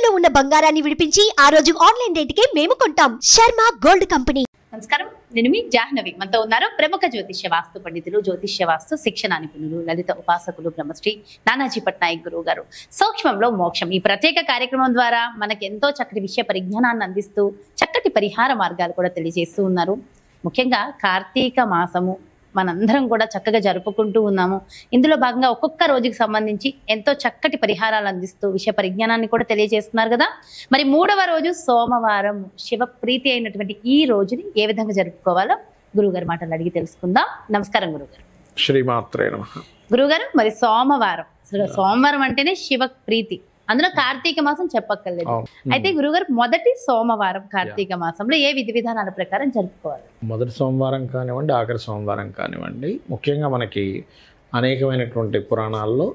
తాకట్టులో ఉన్న బంగారాన్ని విడిపించి ఆ రోజు ఆన్లైన్ రేటుకే మేము కొంటాం శర్మ గోల్డ్ కంపెనీ నమస్కారం నేను మీ జాహ్నవి మనతో ఉన్నారు ప్రముఖ జ్యోతిష్య వాస్తు పండితులు జ్యోతిష్య వాస్తు శిక్షణ నిపుణులు లలిత ఉపాసకులు బ్రహ్మశ్రీ నానాజీ పట్నాయక్ గురువు గారు సూక్ష్మంలో మోక్షం ఈ ప్రత్యేక కార్యక్రమం ద్వారా మనకు ఎంతో చక్కటి విషయ పరిజ్ఞానాన్ని అందిస్తూ చక్కటి పరిహార మార్గాలు కూడా తెలియజేస్తూ ఉన్నారు ముఖ్యంగా కార్తీక మాసము మనందరం కూడా చక్కగా జరుపుకుంటూ ఉన్నాము ఇందులో భాగంగా ఒక్కొక్క రోజుకి సంబంధించి ఎంతో చక్కటి పరిహారాలు అందిస్తూ విషయ పరిజ్ఞానాన్ని కూడా తెలియజేస్తున్నారు కదా మరి మూడవ రోజు సోమవారం శివ ప్రీతి అయినటువంటి ఈ రోజుని ఏ విధంగా జరుపుకోవాలో గురువుగారి మాటలు అడిగి తెలుసుకుందాం నమస్కారం గురుగారు శ్రీమాత్రే నమ గురువుగారు మరి సోమవారం అసలు సోమవారం అంటేనే శివ ప్రీతి అందులో కార్తీక మాసం చెప్పక్కర్లేదు అయితే గురుగారు మొదటి సోమవారం కార్తీక మాసంలో ఏ విధి విధానాల ప్రకారం జరుపుకోవాలి మొదటి సోమవారం కానివ్వండి ఆఖరి సోమవారం కానివ్వండి ముఖ్యంగా మనకి అనేకమైనటువంటి పురాణాల్లో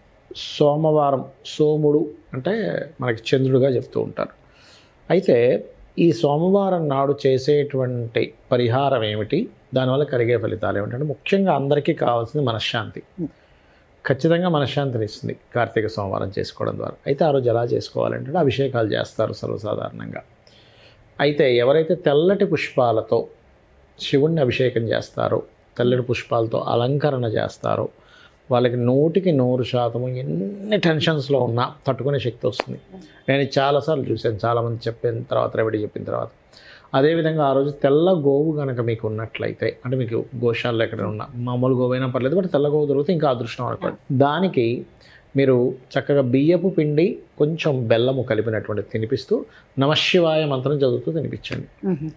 సోమవారం సోముడు అంటే మనకి చంద్రుడుగా చెప్తూ ఉంటారు అయితే ఈ సోమవారం నాడు చేసేటువంటి పరిహారం ఏమిటి దానివల్ల కలిగే ఫలితాలు ఏమిటంటే ముఖ్యంగా అందరికీ కావాల్సింది మనశ్శాంతి ఖచ్చితంగా మనశ్శాంతిని ఇస్తుంది కార్తీక సోమవారం చేసుకోవడం ద్వారా అయితే ఆ రోజు ఎలా చేసుకోవాలంటే అభిషేకాలు చేస్తారు సర్వసాధారణంగా అయితే ఎవరైతే తెల్లటి పుష్పాలతో శివుణ్ణి అభిషేకం చేస్తారో తెల్లటి పుష్పాలతో అలంకరణ చేస్తారో వాళ్ళకి నూటికి నూరు శాతము ఎన్ని టెన్షన్స్లో ఉన్నా తట్టుకునే శక్తి వస్తుంది నేను ఇది చాలాసార్లు చూశాను చాలామంది చెప్పిన తర్వాత రెవడి చెప్పిన తర్వాత అదేవిధంగా ఆ రోజు తెల్ల గోవు కనుక మీకు ఉన్నట్లయితే అంటే మీకు గోశాలలో ఎక్కడ ఉన్న మామూలు గోవు అయినా పర్లేదు బట్ తెల్ల గోవు దొరికితే ఇంకా అదృష్టం అనుకోండి దానికి మీరు చక్కగా బియ్యపు పిండి కొంచెం బెల్లము కలిపినటువంటి తినిపిస్తూ నమశివాయ మంత్రం చదువుతూ తినిపించండి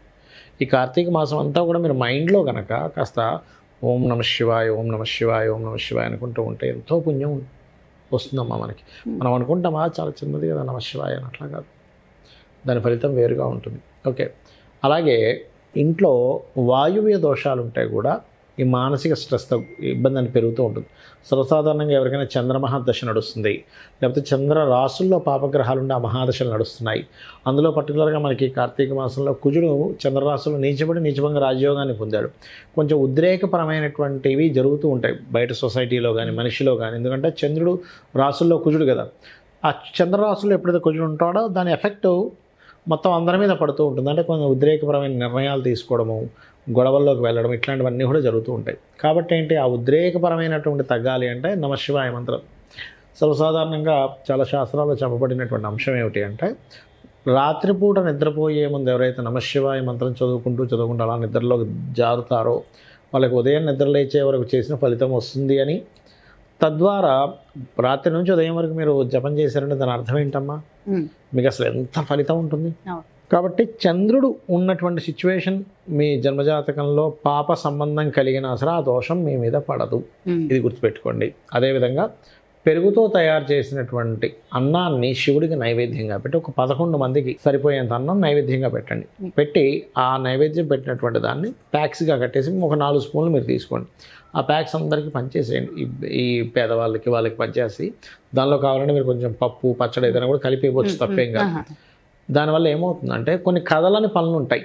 ఈ కార్తీక మాసం అంతా కూడా మీరు మైండ్లో కనుక కాస్త ఓం నమ శివాయ ఓం నమ శివాయ ఓం నమ శివాయ అనుకుంటూ ఉంటే ఎంతో పుణ్యం వస్తుందమ్మా మనకి మనం అనుకుంటామా చాలా చిన్నది కదా నమ శివాయ అని అట్లా కాదు దాని ఫలితం వేరుగా ఉంటుంది ఓకే అలాగే ఇంట్లో వాయువ్య దోషాలు ఉంటే కూడా ఈ మానసిక స్ట్రెస్తో ఇబ్బంది అని పెరుగుతూ ఉంటుంది సర్వసాధారణంగా ఎవరికైనా చంద్రమహాదశ నడుస్తుంది లేకపోతే చంద్ర రాసుల్లో పాపగ్రహాలు ఉండి ఆ మహాదశలు నడుస్తున్నాయి అందులో పర్టికులర్గా మనకి కార్తీక మాసంలో కుజుడు చంద్రరాశులు నీచబడి నీచభంగ రాజయోగాన్ని పొందాడు కొంచెం ఉద్రేకపరమైనటువంటివి జరుగుతూ ఉంటాయి బయట సొసైటీలో కానీ మనిషిలో కానీ ఎందుకంటే చంద్రుడు రాసుల్లో కుజుడు కదా ఆ చంద్రరాశుల్లో ఎప్పుడైతే కుజుడు ఉంటాడో దాని ఎఫెక్ట్ మొత్తం అందరి మీద పడుతూ ఉంటుంది అంటే కొంచెం ఉద్రేకపరమైన నిర్ణయాలు తీసుకోవడము గొడవల్లోకి వెళ్ళడం ఇట్లాంటివన్నీ కూడా జరుగుతూ ఉంటాయి కాబట్టి ఏంటి ఆ ఉద్రేకపరమైనటువంటి తగ్గాలి అంటే నమశివాయ మంత్రం సర్వసాధారణంగా చాలా శాస్త్రాల్లో చెప్పబడినటువంటి అంశం ఏమిటి అంటే రాత్రిపూట నిద్రపోయే ముందు ఎవరైతే నమశివాయ మంత్రం చదువుకుంటూ చదువుకుంటూ అలా నిద్రలోకి జారుతారో వాళ్ళకి ఉదయం నిద్ర లేచే వరకు చేసిన ఫలితం వస్తుంది అని తద్వారా రాత్రి నుంచి ఉదయం వరకు మీరు జపం చేశారంటే దాని అర్థం ఏంటమ్మా మీకు అసలు ఎంత ఫలితం ఉంటుంది అవును. కాబట్టి చంద్రుడు ఉన్నటువంటి సిచ్యువేషన్ మీ జన్మజాతకంలో పాప సంబంధం కలిగినా సరే ఆ దోషం మీ మీద పడదు ఇది గుర్తుపెట్టుకోండి అదేవిధంగా పెరుగుతో తయారు చేసినటువంటి అన్నాన్ని శివుడికి నైవేద్యంగా పెట్టి ఒక పదకొండు మందికి సరిపోయేంత అన్నం నైవేద్యంగా పెట్టండి పెట్టి ఆ నైవేద్యం పెట్టినటువంటి దాన్ని ప్యాక్స్గా కట్టేసి ఒక నాలుగు స్పూన్లు మీరు తీసుకోండి ఆ ప్యాక్స్ అందరికీ పనిచేసేయండి ఈ ఈ పేదవాళ్ళకి వాళ్ళకి పనిచేసి దానిలో కావాలంటే మీరు కొంచెం పప్పు పచ్చడి ఏదైనా కూడా కలిపి ఇవ్వచ్చు తప్పేం కాదు దానివల్ల ఏమవుతుందంటే కొన్ని కదలని పనులు ఉంటాయి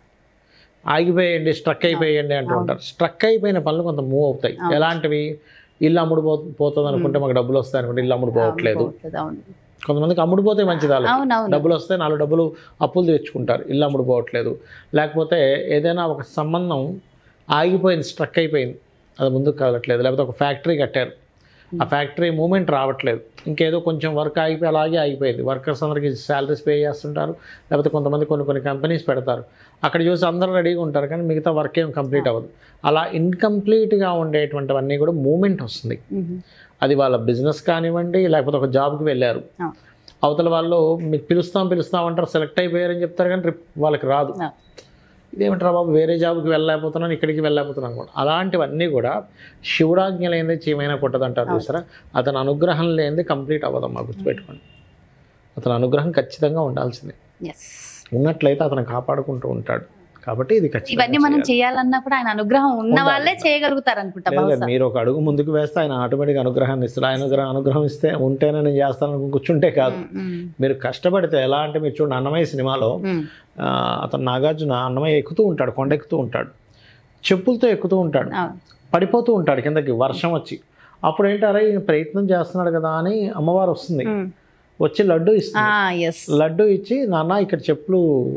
ఆగిపోయండి స్ట్రక్ అయిపోయండి అంటూ ఉంటారు స్ట్రక్ అయిపోయిన పనులు కొంత మూవ్ అవుతాయి అవును. ఎలాంటివి ఇల్లు అమ్ముడు పో పోతుంది అనుకుంటే మాకు డబ్బులు వస్తాయి అనుకుంటే ఇల్లు అమ్ముడు పోవట్లేదు కొంతమందికి అమ్ముడు పోతే మంచిది వాళ్ళకి. అవునవును డబ్బులు వస్తే నాలుగు డబ్బులు అప్పులు తెచ్చుకుంటారు ఇల్లు అమ్ముడు పోవట్లేదు లేకపోతే ఏదైనా ఒక సంబంధం ఆగిపోయింది స్ట్రక్ అయిపోయింది అది ముందుకు కదలట్లేదు లేకపోతే ఒక ఫ్యాక్టరీ కట్టారు ఆ ఫ్యాక్టరీ మూమెంట్ రావట్లేదు ఇంకేదో కొంచెం వర్క్ ఆగిపోయి అలాగే ఆగిపోయింది వర్కర్స్ అందరికి శాలరీస్ పే చేస్తుంటారు లేకపోతే కొంతమంది కొన్ని కొన్ని కంపెనీస్ పెడతారు అక్కడ చూసి అందరూ రెడీగా ఉంటారు కానీ మిగతా వర్క్ ఏం కంప్లీట్ అవ్వదు అలా ఇన్కంప్లీట్గా ఉండేటువంటివన్నీ కూడా మూమెంట్ వస్తుంది అది వాళ్ళ బిజినెస్ కానివ్వండి లేకపోతే ఒక జాబ్కి వెళ్ళారు అవును. అవతల వాళ్ళు మీకు పిలుస్తాం పిలుస్తాం అంటారు సెలెక్ట్ అయిపోయారని చెప్తారు కానీ రేపు వాళ్ళకి రాదు అవును. ఇదేమిట్రా బాబు వేరే జాబ్కి వెళ్ళలేకపోతున్నాను ఇక్కడికి వెళ్ళలేకపోతున్నాను కూడా అలాంటివన్నీ కూడా శివుడాజ్ఞ లేనిది చీమైనా కొట్టదంటారు చూసారా అతని అనుగ్రహం లేనిది కంప్లీట్ అవ్వదమ్మా గుర్తుపెట్టుకోండి అతని అనుగ్రహం ఖచ్చితంగా ఉండాల్సిందే ఎస్ ఉన్నట్లయితే అతను కాపాడుకుంటూ ఉంటాడు కాబట్టి ఇది ఖచ్చితంగా ఇవన్నీ మనం చేయాలి. చేయాలన్నా కూడా ఆయన అనుగ్రహం ఉన్న ఉండాలి. వాళ్ళే చేయగలుగుతారు అనుకుంటా లేదు, బహుశా మీరు ఒక అడుగు ముందుకు వేస్తే ఆయన ఆటోమేటిక్ అనుగ్రహాన్ని ఇస్తారు ఆయన అనుగ్రహం అనుగ్రహం ఇస్తే ఉంటేనే నేను చేస్తాను అనుకుని కూర్చుంటే కాదు ఉమ్, ఉమ్, మీరు కష్టపడితే ఎలా అంటే మీరు చూడండి అన్నమయ్య సినిమాలో ఉమ్, ఆ, అతను నాగార్జున అన్నమయ్య ఎక్కుతూ ఉంటాడు కొండ ఎక్కుతూ ఉంటాడు చెప్పులతో ఎక్కుతూ ఉంటాడు అవును పడిపోతూ ఉంటాడు కిందకి వర్షం వచ్చి అప్పుడు ఏంటారా ఈయన ప్రయత్నం చేస్తున్నాడు కదా అని అమ్మవారు వస్తుంది ఉమ్, వచ్చి లడ్డు ఇస్తుంది ఎస్ లడ్డు ఇచ్చి నాన్న ఇక్కడ చెప్పులు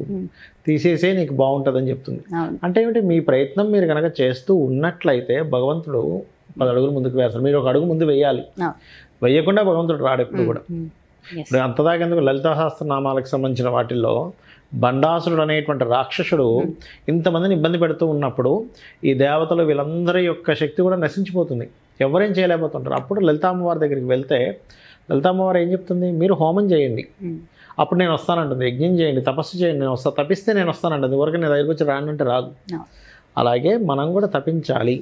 తీసేసే నీకు బాగుంటుందని చెప్తుంది అవును అంటే ఏమిటి మీ ప్రయత్నం మీరు కనుక చేస్తూ ఉన్నట్లయితే భగవంతుడు పది అడుగులు ముందుకు వేస్తాడు మీరు ఒక అడుగు ముందు వేయాలి అవును. వేయకుండా భగవంతుడు రాడు ఎప్పుడు కూడా ఉమ్, yes. ఇప్పుడు అంతదాకెందుకు లలితా సహస్రనామాలకు సంబంధించిన వాటిల్లో బండాసురుడు అనేటువంటి రాక్షసుడు ఇంతమందిని ఇబ్బంది పెడుతూ ఉన్నప్పుడు ఈ దేవతలు వీళ్ళందరి యొక్క శక్తి కూడా నశించిపోతుంది ఎవరేం చేయలేకపోతుంటారు అప్పుడు లలితామ్మవారి దగ్గరికి వెళ్తే లలితామ్మవారు ఏం చెప్తుంది మీరు హోమం చేయండి ఉమ్, అప్పుడు నేను వస్తానంటుంది యజ్ఞం చేయండి తపస్సు చేయండి నేను వస్తా తపిస్తే నేను వస్తానంటుంది ఊరికి నేను దగ్గరికి వచ్చి రానంటే రాదు No. అలాగే మనం కూడా తపించాలి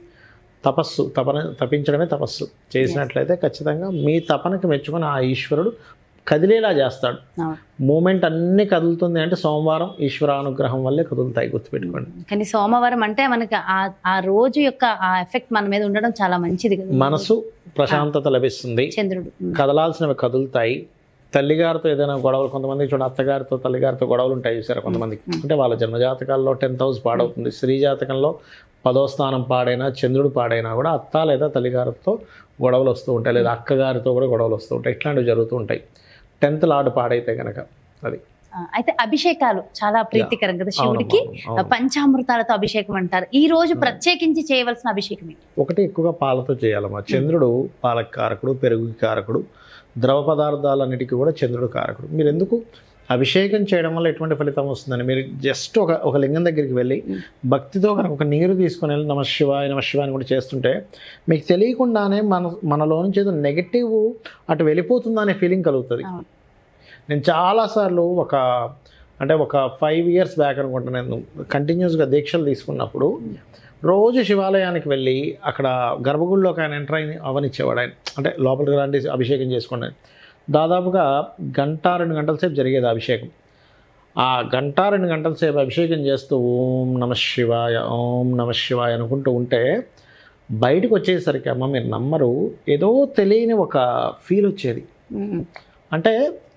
తపస్సు తపన తపించడమే తపస్సు చేసినట్లయితే ఖచ్చితంగా మీ తపనకి మెచ్చుకొని ఆ ఈశ్వరుడు కదిలేలా చేస్తాడు అవును. మూమెంట్ అన్నీ కదులుతుంది అంటే సోమవారం ఈశ్వరానుగ్రహం వల్లే కదులుతాయి గుర్తుపెట్టుకోండి కానీ సోమవారం అంటే మనకి ఆ- ఆ రోజు యొక్క ఆ ఎఫెక్ట్ మన మీద ఉండడం చాలా మంచిది కదా మనసు ప్రశాంతత లభిస్తుంది చంద్రుడు ఉమ్, కదలాల్సినవి కదులుతాయి తల్లిగారితో ఏదైనా గొడవలు కొంతమంది చూడండి అత్తగారితో తల్లిగారితో గొడవలు ఉంటాయి చూసారా కొంతమందికి అంటే వాళ్ళ జన్మజాతకాల్లో టెన్త్ హౌస్ పాడవుతుంది స్త్రీ జాతకంలో పదో స్థానం పాడైనా చంద్రుడు పాడైనా కూడా అత్త లేదా తల్లిగారితో గొడవలు వస్తూ ఉంటాయి లేదా అక్కగారితో కూడా గొడవలు వస్తూ ఉంటాయి ఇట్లాంటివి జరుగుతూ ఉంటాయి టెన్త్ లార్డ్ పాడైతే కనుక అది ఆ, అయితే అభిషేకాలు చాలా ప్రీతికరం కదా శివుడికి అవును, అవును. పంచామృతాలతో అభిషేకం అంటారు ఈ రోజు ప్రత్యేకించి చేయవలసిన అభిషేకం ఏంటి ఒకటి ఎక్కువగా పాలతో చేయాలమ్మా చంద్రుడు పాలకు కారకుడు పెరుగుకి కారకుడు ద్రవ పదార్థాలన్నిటికీ కూడా చంద్రుడు కారకుడు మీరు ఎందుకు అభిషేకం చేయడం వల్ల ఎటువంటి ఫలితం వస్తుందని మీరు జస్ట్ ఒక ఒక లింగం దగ్గరికి వెళ్ళి భక్తితో కనుక ఒక నీరు తీసుకొని వెళ్ళి నమ శివాయ నమ శివాయ అని కూడా చేస్తుంటే మీకు తెలియకుండానే మన మనలో నుంచి ఏదో నెగిటివ్ అటు వెళ్ళిపోతుందా అనే ఫీలింగ్ కలుగుతుంది అవును. నేను చాలాసార్లు ఒక అంటే ఒక ఫైవ్ ఇయర్స్ బ్యాక్ అనుకుంటా నేను కంటిన్యూస్గా దీక్షలు తీసుకున్నప్పుడు రోజు శివాలయానికి వెళ్ళి అక్కడ గర్భగుడిలోకి ఆయన ఎంటర్ అయిన అవనిచ్చేవాడు ఆయన అంటే లోపలికి రండి అభిషేకం చేసుకోండి అని. దాదాపుగా గంట రెండు గంటల సేపు జరిగేది ఆ అభిషేకం ఆ గంట రెండు గంటల సేపు అభిషేకం చేస్తూ ఓం నమ శివాయ ఓం నమ శివాయ అనుకుంటూ ఉంటే బయటకు వచ్చేసరికి అమ్మ మీరు నమ్మరు ఏదో తెలియని ఒక ఫీల్ వచ్చేది ఉమ్, అంటే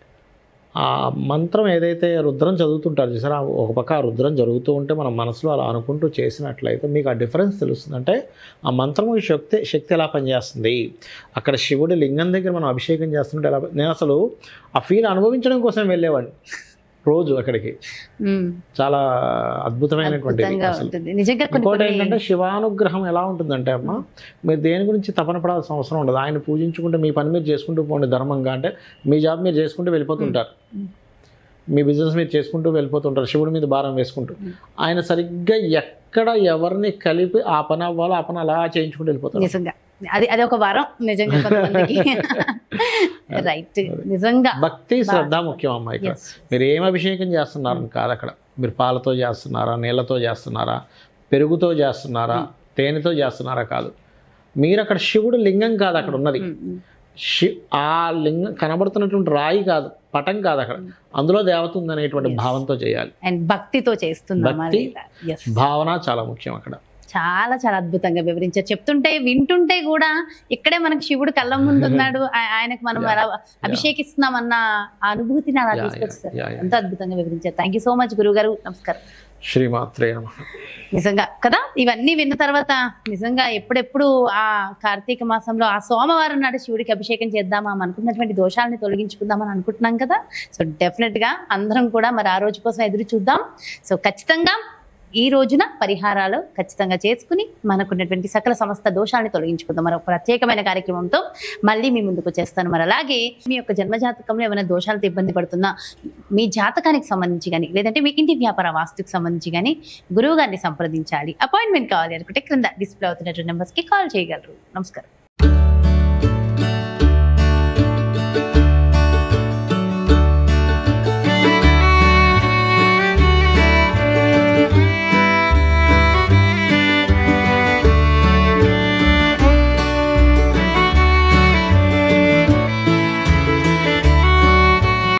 ఆ మంత్రం ఏదైతే రుద్రం చదువుతుంటారు చూసారా ఒక పక్క ఆ రుద్రం జరుగుతూ ఉంటే మన మనసులో అలా అనుకుంటూ చేసినట్లయితే మీకు ఆ డిఫరెన్స్ తెలుస్తుంది అంటే ఆ మంత్రం శక్తి శక్తి ఎలా పనిచేస్తుంది అక్కడ శివుడి లింగం దగ్గర మనం అభిషేకం చేస్తుంటే ఎలా నేను అసలు ఆ ఫీల్ అనుభవించడం కోసం వెళ్ళేవాడిని రోజు అక్కడికి ఉమ్, చాలా అద్భుతమైనటువంటిది అద్భుతంగా అసలు ఉంటుంది నిజంగా కొన్ని ఇంకోటి కొన్ని ఏంటంటే శివానుగ్రహం ఎలా ఉంటుందంటే అమ్మ మీరు దేని గురించి తపన పడాల్సిన అవసరం ఉండదు ఆయన పూజించుకుంటే మీ పని మీరు చేసుకుంటూ పోండి ధర్మంగా అంటే మీ జాబ్ మీరు చేసుకుంటూ వెళ్ళిపోతుంటారు Mm. మీ బిజినెస్ మీరు చేసుకుంటూ వెళ్ళిపోతుంటారు శివుడి మీద భారం వేసుకుంటూ ఆయన సరిగ్గా ఎక్కడ ఎవరిని కలిపి ఆ పని అవ్వాలో ఆ పని అలా చేయించుకుంటూ వెళ్ళిపోతారు నిజంగా అది అది ఒక వరం నిజంగా కొంతమందికి రైట్ నిజంగా భక్తి శ్రద్ధ ముఖ్యం అమ్మ ఇక్కడ Yes. మీరు ఏం అభిషేకం చేస్తున్నారని కాదు అక్కడ మీరు పాలతో చేస్తున్నారా నీళ్ళతో చేస్తున్నారా పెరుగుతో చేస్తున్నారా తేనెతో చేస్తున్నారా కాదు మీరు అక్కడ శివుడు లింగం కాదు అక్కడ ఉన్నది ఉమ్, ఉమ్. శి ఆ లింగం కనబడుతున్నటువంటి రాయి కాదు పటం కాదు అక్కడ అందులో దేవత ఉందనేటువంటి Yes. భావంతో చేయాలి అండ్ భక్తితో చేస్తున్నామా భక్తి. లేదా ఎస్ భావన చాలా ముఖ్యం అక్కడ చాలా చాలా అద్భుతంగా వివరించారు చెప్తుంటే వింటుంటే కూడా ఇక్కడే మనకి శివుడు కళ్ళ ముందు ఉన్నాడు ఆ- ఆయనకు మనం Yeah. అలా అభిషేకిస్తున్నాం అన్న ఆ అనుభూతిని అలా Yeah, తీసుకొస్తారు yeah, yeah. ఎంత అద్భుతంగా వివరించారు థ్యాంక్ యూ సో మచ్ గురువు గారు నమస్కారం శ్రీమాత్రే నమ నిజంగా కదా ఇవన్నీ విన్న తర్వాత నిజంగా ఎప్పుడెప్పుడు ఆ కార్తీక మాసంలో ఆ సోమవారం నాడు శివుడికి అభిషేకం చేద్దామా మనం అనుకున్నటువంటి దోషాలని తొలగించుకుందామని అనుకుంటున్నాం కదా సో డెఫినెట్ గా అందరం కూడా మరి ఆ రోజు కోసం ఎదురు చూద్దాం సో ఖచ్చితంగా ఈ రోజున పరిహారాలు ఖచ్చితంగా చేసుకుని మనకున్నటువంటి సకల సమస్త దోషాలని తొలగించుకుందాం మరొక ప్రత్యేకమైన కార్యక్రమంతో మళ్ళీ మీ ముందుకు వచ్చేస్తాను మరి అలాగే మీ యొక్క జన్మజాతకంలో ఏమైనా దోషాలతో ఇబ్బంది పడుతున్నా మీ జాతకానికి సంబంధించి కానీ లేదంటే మీ ఇంటి వ్యాపార వాస్తుకు సంబంధించి కానీ గురువు గారిని సంప్రదించాలి అపాయింట్మెంట్ కావాలి అనుకుంటే క్రింద డిస్ప్లే అవుతున్నటువంటి నెంబర్స్కి కాల్ చేయగలరు నమస్కారం